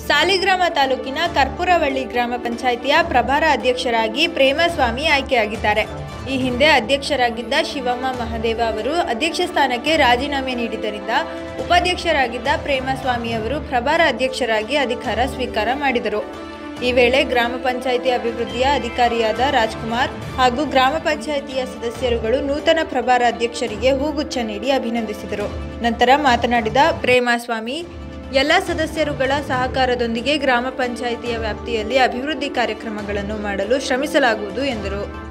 ಸಾಲಿಗ್ರಾಮ ತಾಲೂಕಿನ ಕರ್ಪೂರವಳ್ಳಿ ಗ್ರಾಮ ಪಂಚಾಯಿತಿಯ ಪ್ರಭಾರ ಅಧ್ಯಕ್ಷರಾಗಿ ಪ್ರೇಮಸ್ವಾಮಿ ಆಯ್ಕೆಯಾಗಿದ್ದಾರೆ ಈ ಹಿಂದೆ ಅಧ್ಯಕ್ಷರಾಗಿದ್ದ ಶಿವಮ್ಮ ಮಹದೇವ ಅವರು ಅಧ್ಯಕ್ಷ ಸ್ಥಾನಕ್ಕೆ ರಾಜೀನಾಮೆ ನೀಡಿದ್ದರಿಂದ ಉಪಾಧ್ಯಕ್ಷರಾಗಿದ್ದ ಪ್ರೇಮಸ್ವಾಮಿ ಅವರು ಪ್ರಭಾರ ಅಧ್ಯಕ್ಷರಾಗಿ ಅಧಿಕಾರ ಸ್ವೀಕಾರ ಮಾಡಿದರು ಈ ವೇಳೆ ಗ್ರಾಮ ಪಂಚಾಯಿತಿ ಅಭಿವೃದ್ಧಿಯ ಅಧಿಕಾರಿಯಾದ ರಾಜ್ಕುಮಾರ್ ಹಾಗೂ ಗ್ರಾಮ ಪಂಚಾಯಿತಿಯ ಸದಸ್ಯರುಗಳು ನೂತನ ಪ್ರಭಾರ ಅಧ್ಯಕ್ಷರಿಗೆ ಹೂಗುಚ್ಛ ನೀಡಿ ಅಭಿನಂದಿಸಿದರು ನಂತರ ಮಾತನಾಡಿದ ಪ್ರೇಮಸ್ವಾಮಿ ಎಲ್ಲ ಸದಸ್ಯರುಗಳ ಸಹಕಾರದೊಂದಿಗೆ ಗ್ರಾಮ ಪಂಚಾಯಿತಿಯ ವ್ಯಾಪ್ತಿಯಲ್ಲಿ ಅಭಿವೃದ್ಧಿ ಕಾರ್ಯಕ್ರಮಗಳನ್ನು ಮಾಡಲು ಶ್ರಮಿಸಲಾಗುವುದು ಎಂದರು